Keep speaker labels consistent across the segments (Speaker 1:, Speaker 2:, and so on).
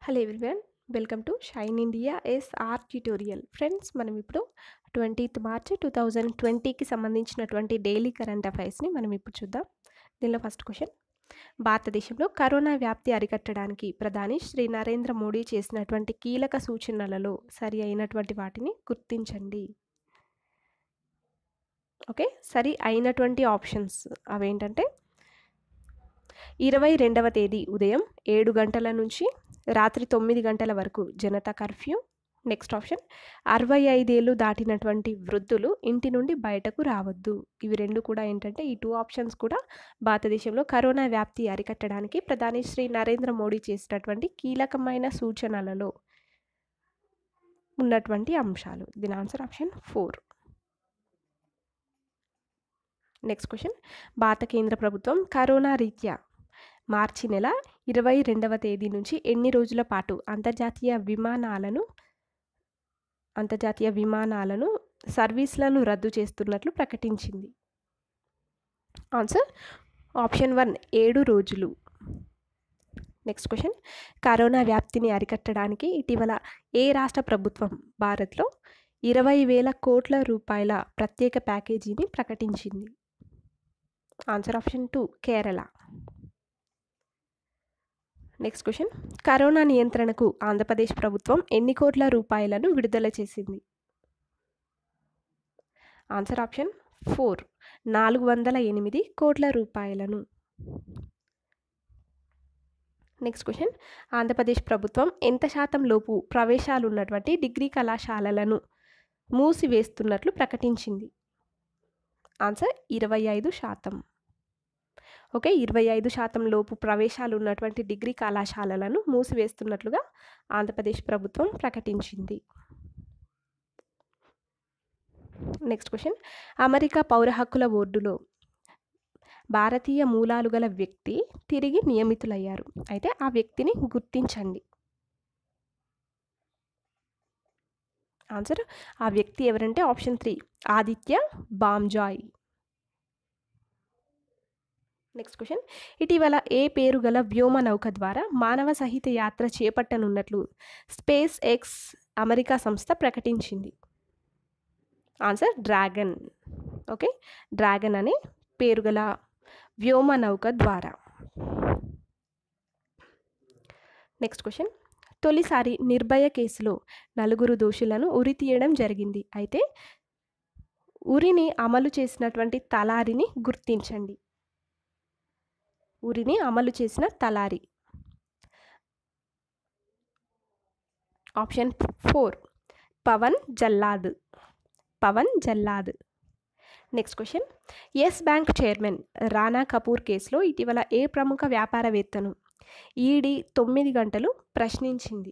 Speaker 1: hello everyone welcome to Shine India SR tutorial friends మనం ఇప్పుడు twentieth March two thousand ట్వంటీకి సంబంధించినటువంటి daily current అఫైర్స్ని మనం ఇప్పుడు చూద్దాం దీనిలో ఫస్ట్ క్వశ్చన్ భారతదేశంలో కరోనా వ్యాప్తి అరికట్టడానికి ప్రధాని శ్రీ నరేంద్ర మోడీ చేసినటువంటి కీలక సూచనలలో సరి అయినటువంటి వాటిని గుర్తించండి ఓకే సరి అయినటువంటి ఆప్షన్స్ అవేంటంటే ఇరవై రెండవ తేదీ ఉదయం ఏడు గంటల నుంచి రాత్రి తొమ్మిది గంటల వరకు జనతా కర్ఫ్యూ నెక్స్ట్ ఆప్షన్ అరవై ఐదేళ్ళు దాటినటువంటి వృద్ధులు ఇంటి నుండి బయటకు రావద్దు ఇవి రెండు కూడా ఏంటంటే ఈ టూ ఆప్షన్స్ కూడా భారతదేశంలో కరోనా వ్యాప్తి అరికట్టడానికి ప్రధాని శ్రీ నరేంద్ర మోడీ చేసినటువంటి కీలకమైన సూచనలలో ఉన్నటువంటి అంశాలు దీని answer option four next question భారత కేంద్ర ప్రభుత్వం కరోనా రీత్యా మార్చి నెల ఇరవై రెండవ తేదీ నుంచి ఎన్ని రోజుల పాటు అంతర్జాతీయ విమానాలను అంతర్జాతీయ విమానాలను సర్వీసులను రద్దు చేస్తున్నట్లు ప్రకటించింది ఆన్సర్ ఆప్షన్ వన్ ఏడు రోజులు నెక్స్ట్ క్వశ్చన్ కరోనా వ్యాప్తిని అరికట్టడానికి ఇటీవల ఏ రాష్ట్ర ప్రభుత్వం భారత్లో ఇరవై వేల కోట్ల రూపాయల ప్రత్యేక ప్యాకేజీని ప్రకటించింది answer option two Kerala next question corona నియంత్రణకు ఆంధ్రప్రదేశ్ ప్రభుత్వం ఎన్ని కోట్ల రూపాయలను విడుదల చేసింది ఆన్సర్ ఆప్షన్ ఫోర్ నాలుగు వందల ఎనిమిది కోట్ల రూపాయలను నెక్స్ట్ క్వశ్చన్ ఆంధ్రప్రదేశ్ ప్రభుత్వం ఎంత శాతం లోపు ప్రవేశాలు ఉన్నటువంటి డిగ్రీ కళాశాలలను మూసివేస్తున్నట్లు ప్రకటించింది ఆన్సర్ ఇరవై ఐదు శాతం ఓకే ఇరవై ఐదు శాతం లోపు ప్రవేశాలు ఉన్నటువంటి డిగ్రీ కళాశాలలను మూసివేస్తున్నట్లుగా ఆంధ్రప్రదేశ్ ప్రభుత్వం ప్రకటించింది నెక్స్ట్ క్వశ్చన్ అమెరికా పౌర హక్కుల బోర్డులో భారతీయ మూలాలు గల వ్యక్తి తిరిగి నియమితులయ్యారు అయితే ఆ వ్యక్తిని గుర్తించండి ఆన్సర్ ఆ వ్యక్తి ఎవరంటే option three Aditya Bamzai next question ఇటీవల ఏ పేరు గల వ్యోమ నౌక ద్వారా మానవ సహిత యాత్ర చేపట్టనున్నట్లు స్పేస్ ఎక్స్ అమెరికా సంస్థ ప్రకటించింది ఆన్సర్ డ్రాగన్ ఓకే డ్రాగన్ అనే పేరు గల వ్యోమ నౌక ద్వారా నెక్స్ట్ క్వశ్చన్ తొలిసారి నిర్భయ కేసులో నలుగురు దోషులను ఉరి తీయడం జరిగింది అయితే ఉరిని అమలు చేసినటువంటి తలారిని గుర్తించండి ఉరిని అమలు చేసిన తలారి option four Pawan Jallad Pawan Jallad next question Yes Bank chairman Rana Kapoor కేసులో ఇటీవల ఏ ప్రముఖ వ్యాపారవేత్తను ఈడీ తొమ్మిది గంటలు ప్రశ్నించింది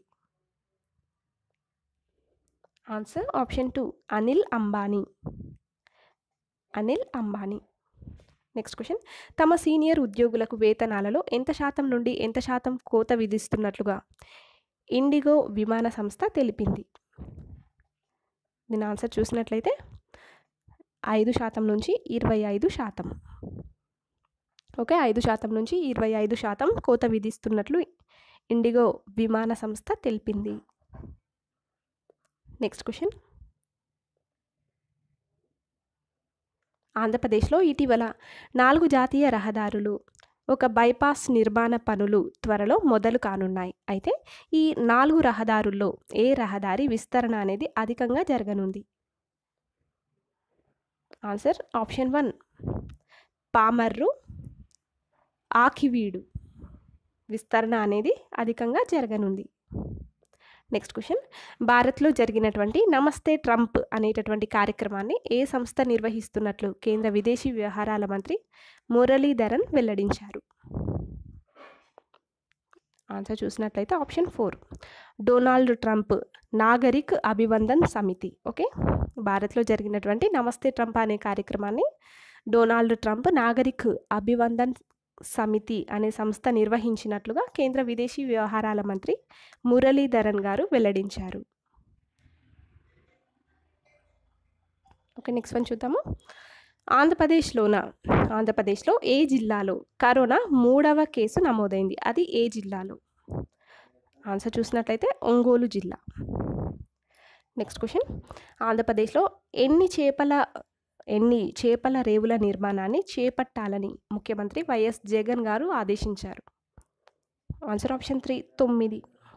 Speaker 1: answer option two Anil Ambani Anil Ambani next question తమ సీనియర్ ఉద్యోగులకు వేతనాలలో ఎంత శాతం నుండి ఎంత శాతం కోత విధిస్తున్నట్లుగా ఇండిగో విమాన సంస్థ తెలిపింది దీని ఆన్సర్ చూసినట్లయితే ఐదు శాతం నుంచి ఇరవై ఐదు శాతం ఓకే ఐదు శాతం నుంచి ఇరవై ఐదు శాతం కోత విధిస్తున్నట్లు ఇండిగో విమాన సంస్థ తెలిపింది నెక్స్ట్ క్వశ్చన్ ఆంధ్రప్రదేశ్లో ఇటీవల నాలుగు జాతీయ రహదారులు ఒక బైపాస్ నిర్మాణ పనులు త్వరలో మొదలు కానున్నాయి అయితే ఈ నాలుగు రహదారుల్లో ఏ రహదారి విస్తరణ అనేది అధికంగా జరగనుంది answer option one Pamarru Akividu విస్తరణ అనేది అధికంగా జరగనుంది నెక్స్ట్ క్వశ్చన్ భారత్లో జరిగినటువంటి నమస్తే ట్రంప్ అనేటటువంటి కార్యక్రమాన్ని ఏ సంస్థ నిర్వహిస్తున్నట్లు కేంద్ర విదేశీ వ్యవహారాల మంత్రి మురళీధరన్ వెల్లడించారు ఆన్సర్ చూసినట్లయితే option four Donald Trump Nagarik Abhivandan Samiti okay భారత్లో జరిగినటువంటి నమస్తే ట్రంప్ అనే కార్యక్రమాన్ని డొనాల్డ్ ట్రంప్ నాగరిక్ అభివందన్ సమితి అనే సంస్థ నిర్వహించినట్లుగా కేంద్ర విదేశీ వ్యవహారాల మంత్రి మురళీధరన్ గారు వెల్లడించారు ఓకే నెక్స్ట్ వన్ చూద్దాము ఆంధ్రప్రదేశ్లోన ఆంధ్రప్రదేశ్లో ఏ జిల్లాలో కరోనా మూడవ కేసు నమోదైంది అది ఏ జిల్లాలో ఆన్సర్ చూసినట్లయితే ఒంగోలు జిల్లా నెక్స్ట్ క్వశ్చన్ ఆంధ్రప్రదేశ్లో ఎన్ని చేపల ఎన్ని చేపల రేవుల నిర్మాణాన్ని చేపట్టాలని ముఖ్యమంత్రి వైఎస్ జగన్ గారు ఆదేశించారు ఆన్సర్ ఆప్షన్ త్రీ తొమ్మిది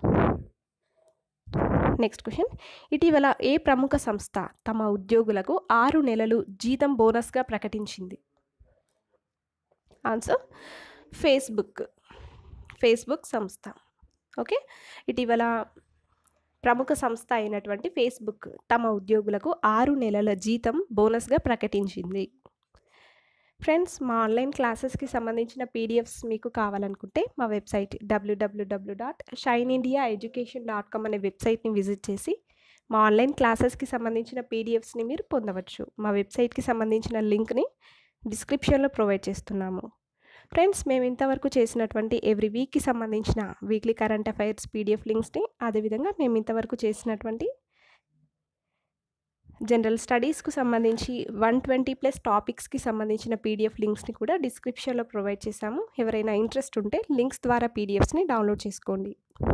Speaker 1: నెక్స్ట్ క్వశ్చన్ ఇటీవల ఏ ప్రముఖ సంస్థ తమ ఉద్యోగులకు ఆరు నెలలు జీతం బోనస్గా ప్రకటించింది ఆన్సర్ ఫేస్బుక్ ఫేస్బుక్ సంస్థ ఓకే ఇటీవల ప్రముఖ సంస్థ అయినటువంటి ఫేస్బుక్ తమ ఉద్యోగులకు ఆరు నెలల జీతం బోనస్గా ప్రకటించింది ఫ్రెండ్స్ మా ఆన్లైన్ క్లాసెస్కి సంబంధించిన పీడిఎఫ్స్ మీకు కావాలనుకుంటే మా వెబ్సైట్ డబ్ల్యూడబ్ల్యూడబ్ల్యూ dot Shine India education dot com అనే వెబ్సైట్ని విజిట్ చేసి మా ఆన్లైన్ క్లాసెస్కి సంబంధించిన పీడిఎఫ్స్ని మీరు పొందవచ్చు మా వెబ్సైట్కి సంబంధించిన లింక్ని డిస్క్రిప్షన్లో ప్రొవైడ్ చేస్తున్నాము ఫ్రెండ్స్ మేము ఇంతవరకు చేసినటువంటి ఎవ్రీ వీక్కి సంబంధించిన వీక్లీ కరెంట్ అఫైర్స్ పీడిఎఫ్ లింక్స్ని అదేవిధంగా మేము ఇంతవరకు చేసినటువంటి జనరల్ స్టడీస్కు సంబంధించి వన్ ట్వంటీ ప్లస్ టాపిక్స్కి సంబంధించిన పీడిఎఫ్ లింక్స్ని కూడా డిస్క్రిప్షన్లో ప్రొవైడ్ చేశాము ఎవరైనా ఇంట్రెస్ట్ ఉంటే లింక్స్ ద్వారా పీడిఎఫ్స్ని డౌన్లోడ్ చేసుకోండి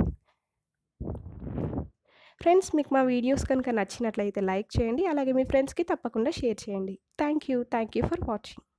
Speaker 1: ఫ్రెండ్స్ మీకు మా వీడియోస్ కనుక నచ్చినట్లయితే లైక్ చేయండి అలాగే మీ ఫ్రెండ్స్కి తప్పకుండా షేర్ చేయండి thank you thank you for watching